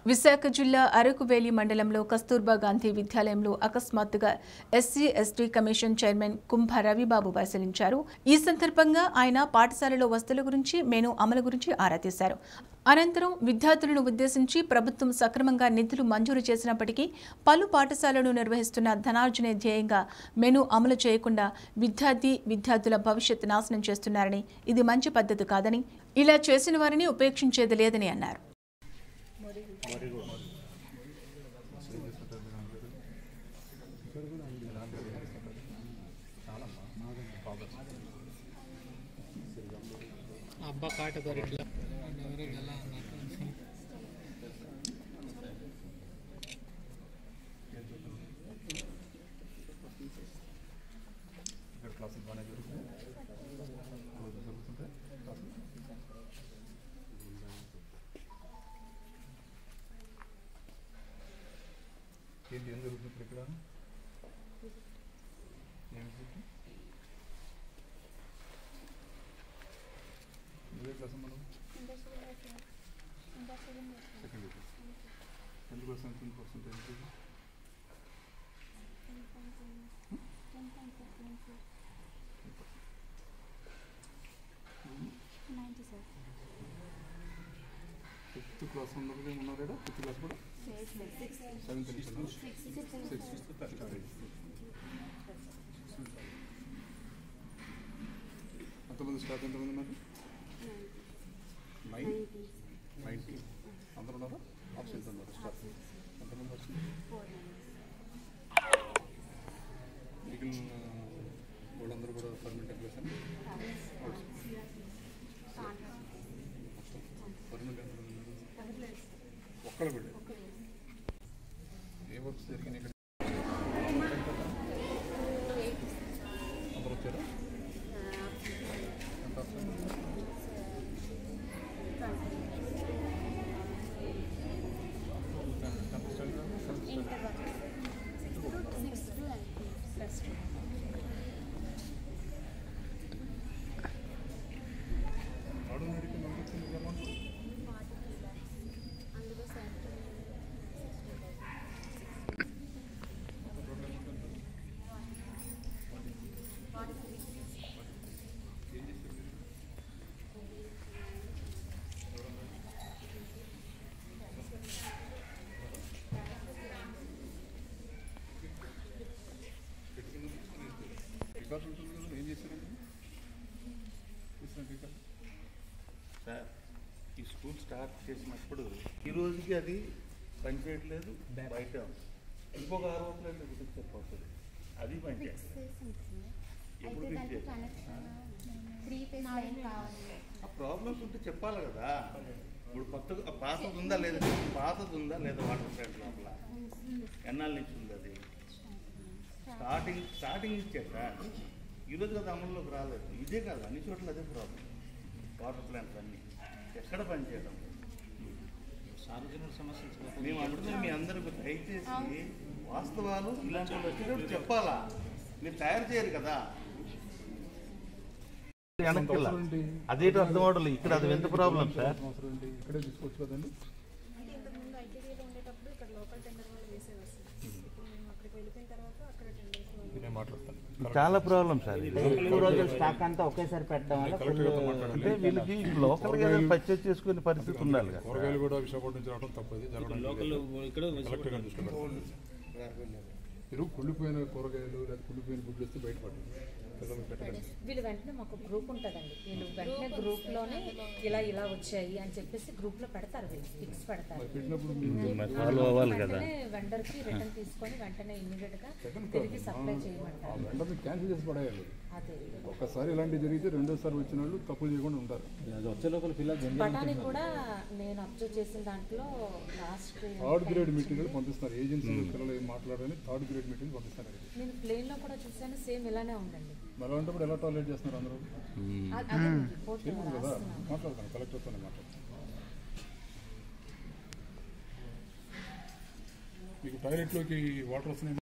విశాఖ జిల్లా అరకువేలి మండలంలో కస్తూర్బా గాంధీ విద్యాలయంలో అకస్మాత్తుగా SC ST commission chairman Kumbha Ravibabu పరిశీలించారు ఈ సందర్భంగా ఆయన పాఠశాలలో వస్తువుల గురించి మెను అమలు గురించి ఆరా తీశారు అనంతరం విద్యార్థులను ఉద్దేశించి ప్రభుత్వం సక్రమంగా నిధులు మంజూరు చేసినప్పటికీ పలు పాఠశాలలు నిర్వహిస్తున్న ధనార్జనే ధ్యేయంగా మెను అమలు చేయకుండా విద్యార్థి విద్యార్థుల భవిష్యత్తు నాశనం చేస్తున్నారని ఇది మంచి పద్ధతి కాదని ఇలా చేసిన వారిని ఉపేక్షించేది లేదని అన్నారు అబ్బా కాట దొరికిలా ఎవరు ఎలా అన్నారు ఇక్కడ క్లాసులు బాగానే జరుగుతాయి రోజు జరుగుతుంటాయి క్లాసులు ఏంటి ఏం జరుగుతుంది ఇప్పుడు ఇక్కడ ఏం జరుగుతుంది నువ్వే క్లాస్ మనం సెకండ్ ఇయర్ ఎందుకు వస్తుంది టెన్ పర్సెంట్ ఫిఫ్త్ క్లాస్ ఉన్నప్పుడు ఉన్నారా ఫిఫ్త్ క్లాస్ కూడా సెవెంత్ సిక్స్త్ ఎంతమంది స్టాఫ్ ఎంతమంది ఉన్నారు నైన్ నైన్టీ అందరు ఉన్నారా ఆబ్సెంట్ ఉన్నారు స్టాఫ్ ఎంతమంది వచ్చింది మిగిలిన వాళ్ళందరూ కూడా పర్మనెంట్ ఎంప్లాయీస్ పర్మనెంట్ ఎంప్లాయీ ఉన్నారు ఒక్కడ కూడా ఏ వర్క్స్ జరిగినాయి ఇక్కడ అందరూ వచ్చారా ఎంత absent? Tenth standard, seventh standard. ఆర్డినరీకి మనకి ఇచ్చింది అమౌంట్ రికార్డు ఉంటుంది కదా ఏం చేశారండి చేసిన రికార్డు సార్ ఈ స్కూల్ స్టార్ట్ చేసినప్పుడు ఈ రోజుకి అది పనిచేయట్లేదు బయట ఉంది. ఇంకొక ఆరు వందలు గురించి చెప్పవుతుంది అది పనిచేయట్లేదు ఎప్పుడు ఫిక్స్ చేయాలి? త్రీ ఫేజ్ లైన్ కావాలి ఆ ప్రాబ్లమ్స్ ఉంటే చెప్పాలి కదా ఇప్పుడు కొత్తగా పాతది ఉందా లేదా పాతది ఉందా లేదా వాటర్ ప్లాంట్ లోపల ఎన్నాళ్ళ నుంచి ఉంది అది స్టార్టింగ్ స్టార్టింగ్ ఇచ్చారు సార్ ఈరోజు కదా అమల్లోకి రాలేదు ఇదే కాదు అన్ని చోట్ల అదే ప్రాబ్లం వాటర్ ప్లాంట్లు అన్నీ ఎక్కడ పనిచేయడం సార్వజనిక సమస్యలు మేము అంటున్నాం మీ అందరికి దయచేసి వాస్తవాలు ఇలాంటి వాళ్ళు వచ్చేటప్పుడు చెప్పాలా మీరు తయారు చేయరు కదా వెనక్కిలా. అవసరం ఏంటి? అదేంటో అర్థం అవడం ఇక్కడ అది ఎంత ప్రాబ్లం సార్ అవసరం ఏంటి ఇక్కడే తీసుకోవచ్చు కదండి అంటే ఇంతకుముందు ఐటీడీలో ఉండేటప్పుడు ఇక్కడ లోకల్ టెండర్ వాళ్ళు వేసేవారు సార్ ఇప్పుడు మేము అక్కడికి వెళ్ళిపోయిన తర్వాత అక్కడ టెండర్స్ వాళ్ళు నేను మాట్లాడతాను చాలా ప్రాబ్లం సార్ ఇది ఎక్కువ రోజులు స్టాక్ అంతా ఒకేసారి పెట్టడం వల్ల కలెక్టర్ గారితో మాట్లాడండి అంటే వీళ్ళకి లోకల్ గా పర్చేస్ చేసుకునే పరిస్థితి ఉండాలి కదా కూరగాయలు కూడా విశాఖపట్నం నుంచి రావడం తప్పది జరగడం లోకల్ ఇక్కడ కలెక్టర్ గారు దృష్టిలో పెట్టండి. మీరు కుళ్ళిపోయిన కూరగాయలు లేదా కుళ్ళిపోయిన గుడ్లు వస్తే బయటపడండి పిల్లలకు పెట్టకండి వీళ్ళు వెంటనే మాకు గ్రూప్ ఉంటుందండి వీళ్ళు వెంటనే గ్రూప్ లోనే ఇలా ఇలా వచ్చాయి అని చెప్పేసి గ్రూప్ లో పెడతారు వీళ్ళు పిక్స్ పెడతారు మరి పెట్టినప్పుడు మీరు ఫాలో అవ్వాలి కదా వెంటనే వెండర్ కి రిటర్న్ తీసుకొని వెంటనే ఇమీడియట్ గా తిరిగి సప్లై ఆ చేయమంటారు వెంటనే క్యాన్సిల్ చేసి పడేయాలి అదే ఒక్కసారి ఇలాంటివి జరిగితే రెండోసారి వచ్చిన వాళ్ళు తప్పులు చేయకుండా ఉంటారు బఠానీ కూడా నేను అబ్జర్వ్ చేసిన దాంట్లో లాస్ట్ థర్డ్ గ్రేడ్ మెటీరియల్ పంపిస్తున్నారు ఏజెన్సీ పిల్లలు ఏం మాట్లాడని థర్డ్ గ్రేడ్ మెటీరియల్ పంపిస్తున్నారు నేను ప్లేన్ లో కూడా చూసాను సేమ్ ఇలానే ఉందండి మరి అలాంటప్పుడు ఎలా టాయిలెట్ చేస్తున్నారు అందరూ అ- అదే రిపోర్ట్ తెలియదు కదా రాస్తున్నాను మాట్లాడతాను కలెక్టర్తోనే మాట్లాడతాను మీకు టాయిలెట్లోకి వాటర్ వస్తున్నాయి